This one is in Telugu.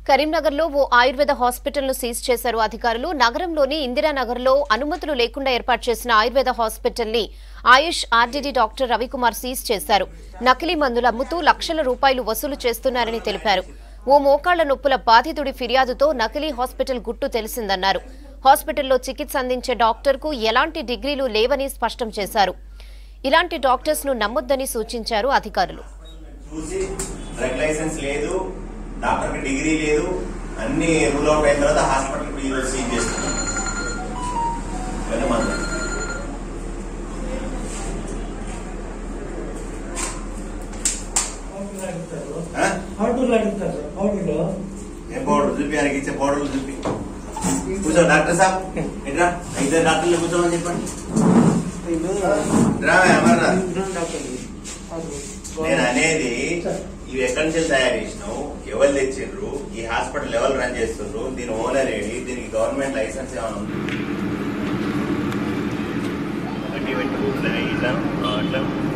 కరీంనగర్లో ఓ ఆయుర్వేద హాస్పిటల్ను సీజ్ చేశారు అధికారులు నగరంలోని ఇందిరానగర్లో అనుమతులు లేకుండా ఏర్పాటు చేసిన ఆయుర్వేద హాస్పిటల్ని AYUSH RDD doctor Ravikumar seize చేశారు నకిలీ మందులు అమ్ముతూ లక్షల రూపాయలు వసూలు చేస్తున్నారని తెలిపారు ఓ మోకాళ్ల నొప్పుల బాధితుడి ఫిర్యాదుతో నకిలీ హాస్పిటల్ గుట్టు తెలిసిందన్నారు హాస్పిటల్లో చికిత్స అందించే డాక్టర్కు ఎలాంటి డిగ్రీలు లేవని స్పష్టం చేశారు ఇలాంటి డాక్టర్స్ ను నమ్మొద్దని సూచించారు అధికారులు చూసి డ్రగ్ లైసెన్స్ లేదు డాక్టర్కి డిగ్రీ లేదు అన్ని రూల్ అవుట్ అయిన తర్వాత హాస్పిటల్ ఇప్పుడు ఈరోజు సీజ్ చేస్తున్నాం వెళ్ళమంది ఆ? పౌడర్లు అడుగుతారు సార్ పౌడర్లు ఏం పౌడర్ చూపి ఆయనకి ఇచ్చే పౌడర్లు చూపి కూర్చో డాక్టర్ సాబ్ ఎట్రా ఇద్దరు డాక్టర్లు కూర్చోమని చెప్పండి రా అమర్రా నేను అనేది ఇవి ఎక్కడి నుంచి తయారు చేసినావు ఎవరు తెచ్చిండ్రు ఈ హాస్పిటల్ ఎవరు రన్ చేస్తుండ్రు దీని ఓనర్ ఏంటి దీనికి గవర్నమెంట్ లైసెన్స్ ఏమైనా ఉంది ఒకటి పెట్టుకుంటున్నాయి ఇట్లా అట్లా